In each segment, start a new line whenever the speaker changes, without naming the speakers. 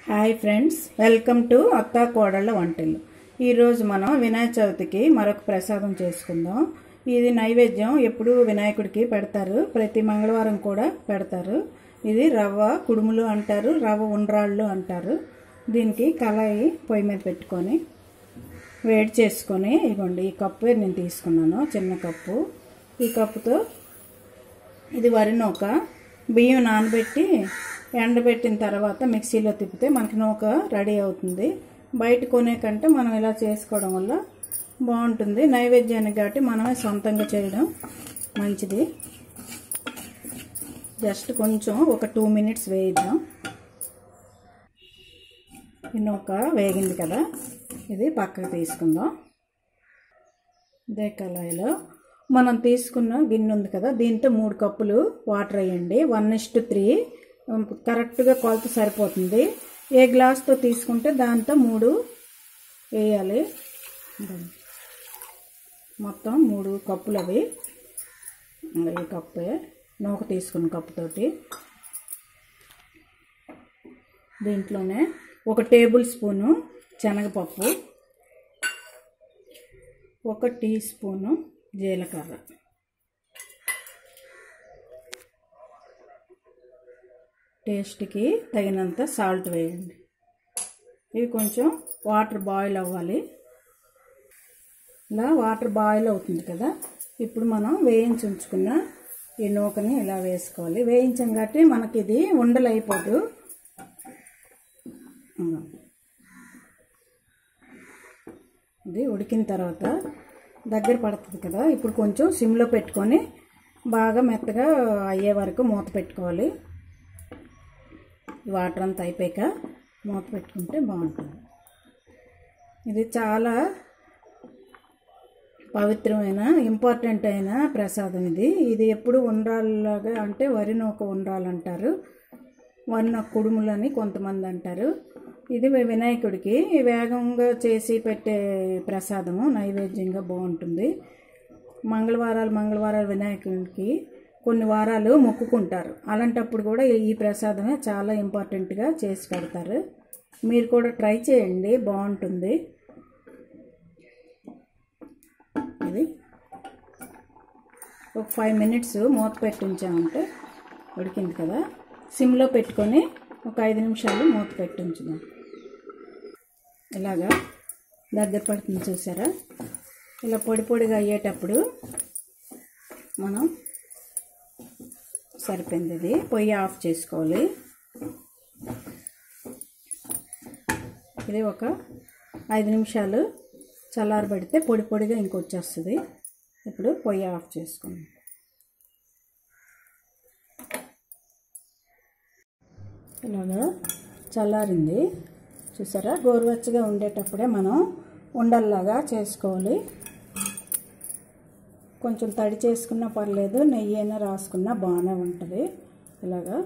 hi friends welcome to అత్తా కోడళ్ళ వంటలు ఈరోజు మనం వినాయక చవితికి మరొక ప్రసాదం చేసుకుందాం ఇది నైవేద్యం ఎప్పుడు వినాయకుడికి పెడతారు ప్రతి మంగళవారం కూడా పెడతారు ఇది రవ్వ కుడుములు అంటారు రవ్వ ఉండ్రాళ్ళు అంటారు దీనికి కళాయి పొయ్యి మీద పెట్టుకొని వేడి చేసుకొని ఇవ్వండి ఈ కప్పు నేను తీసుకున్నాను చిన్న కప్పు ఈ కప్పుతో ఇది వరి నూక బియ్యం నానబెట్టి ఎండబెట్టిన తర్వాత మిక్సీలో తిప్పితే మనకి నూక రెడీ అవుతుంది బయట కొనే కంటే మనం ఇలా చేసుకోవడం వల్ల బాగుంటుంది నైవేద్యానికి కాబట్టి మనమే సొంతంగా చేయడం మంచిది జస్ట్ కొంచెం ఒక టూ మినిట్స్ వేయిద్దాం ఈ నూక వేగింది కదా ఇది పక్కకు తీసుకుందాం ఇదే కళాయిలో మనం తీసుకున్న గిన్నె ఉంది కదా దీంతో మూడు కప్పులు వాటర్ వేయండి వన్ ఇస్ట్ త్రీ కరెక్ట్గా కొలత సరిపోతుంది ఏ గ్లాస్తో తీసుకుంటే దాంతో మూడు వేయాలి మొత్తం మూడు కప్పులు అవి ఈ కప్పే నూక తీసుకున్న కప్పుతోటి దీంట్లోనే ఒక టేబుల్ స్పూను శనగపప్పు ఒక టీ స్పూను జీలకర్ర టేస్ట్కి తగినంత సాల్ట్ వేయండి ఇవి కొంచెం వాటర్ బాయిల్ అవ్వాలి ఇలా వాటర్ బాయిల్ అవుతుంది కదా ఇప్పుడు మనం వేయించి ఉంచుకున్న ఈ నూకని ఇలా వేసుకోవాలి వేయించాం కాబట్టి మనకి ఇది ఉండలు అయిపోదు ఇది ఉడికిన తర్వాత దగ్గర పడుతుంది కదా ఇప్పుడు కొంచెం సిమ్లో పెట్టుకొని బాగా మెత్తగా అయ్యే వరకు మూత పెట్టుకోవాలి వాటర్ అంతా అయిపోయాక మూత పెట్టుకుంటే బాగుంటుంది ఇది చాలా పవిత్రమైన ఇంపార్టెంట్ అయిన ప్రసాదం ఇది ఇది ఎప్పుడు ఉండ్రాళ్ళలాగా అంటే వరి నూక ఉండ్రాలంటారు వరి నొక్క కుడుములని కొంతమంది అంటారు ఇది వినాయకుడికి వేగంగా చేసి పెట్టే ప్రసాదము నైవేద్యంగా బాగుంటుంది మంగళవారాలు మంగళవారాలు వినాయకుడికి కొన్ని వారాలు మొక్కుకుంటారు అలాంటప్పుడు కూడా ఈ ప్రసాదమే చాలా ఇంపార్టెంట్గా చేసి పెడతారు మీరు కూడా ట్రై చేయండి బాగుంటుంది ఇది ఒక ఫైవ్ మినిట్స్ మూత పెట్టి ఉంచామంటే ఉడికింది కదా సిమ్లో పెట్టుకొని ఒక ఐదు నిమిషాలు మూత పెట్టి ఉంచుదాం ఇలాగా దగ్గర పడుతుంది చూసారా ఇలా పొడి పొడిగా అయ్యేటప్పుడు మనం సరిపోయింది ఇది పొయ్యి ఆఫ్ చేసుకోవాలి ఇది ఒక ఐదు నిమిషాలు చల్లారబడితే పొడి పొడిగా ఇంకొచ్చేస్తుంది ఇప్పుడు పొయ్యి ఆఫ్ చేసుకోండి ఇలాగా చల్లారింది చూసారా గోరువెచ్చగా ఉండేటప్పుడే మనం ఉండల్లాగా చేసుకోవాలి కొంచెం తడి చేసుకున్నా పర్లేదు నెయ్యి అయినా రాసుకున్నా బాగానే ఉంటుంది ఇలాగా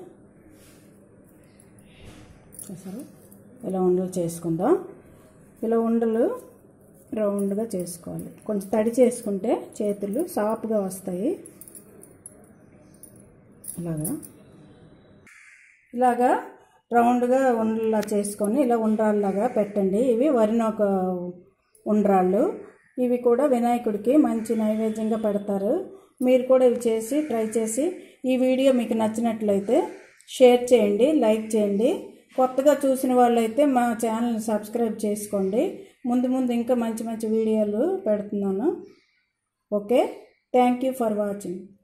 చూసారా ఇలా ఉండలు చేసుకుందాం ఇలా ఉండలు రౌండ్గా చేసుకోవాలి కొంచెం తడి చేసుకుంటే చేతులు సాఫ్ట్గా వస్తాయి ఇలాగా ఇలాగా రౌండ్గా ఉండలా చేసుకొని ఇలా ఉండ్రాళ్ళలాగా పెట్టండి ఇవి వరినొక ఉండ్రాళ్ళు ఇవి కూడా వినాయకుడికి మంచి నైవేద్యంగా పెడతారు మీరు కూడా ఇవి చేసి ట్రై చేసి ఈ వీడియో మీకు నచ్చినట్లయితే షేర్ చేయండి లైక్ చేయండి కొత్తగా చూసిన వాళ్ళైతే మా ఛానల్ని సబ్స్క్రైబ్ చేసుకోండి ముందు ముందు ఇంకా మంచి మంచి వీడియోలు పెడుతున్నాను okay thank you for watching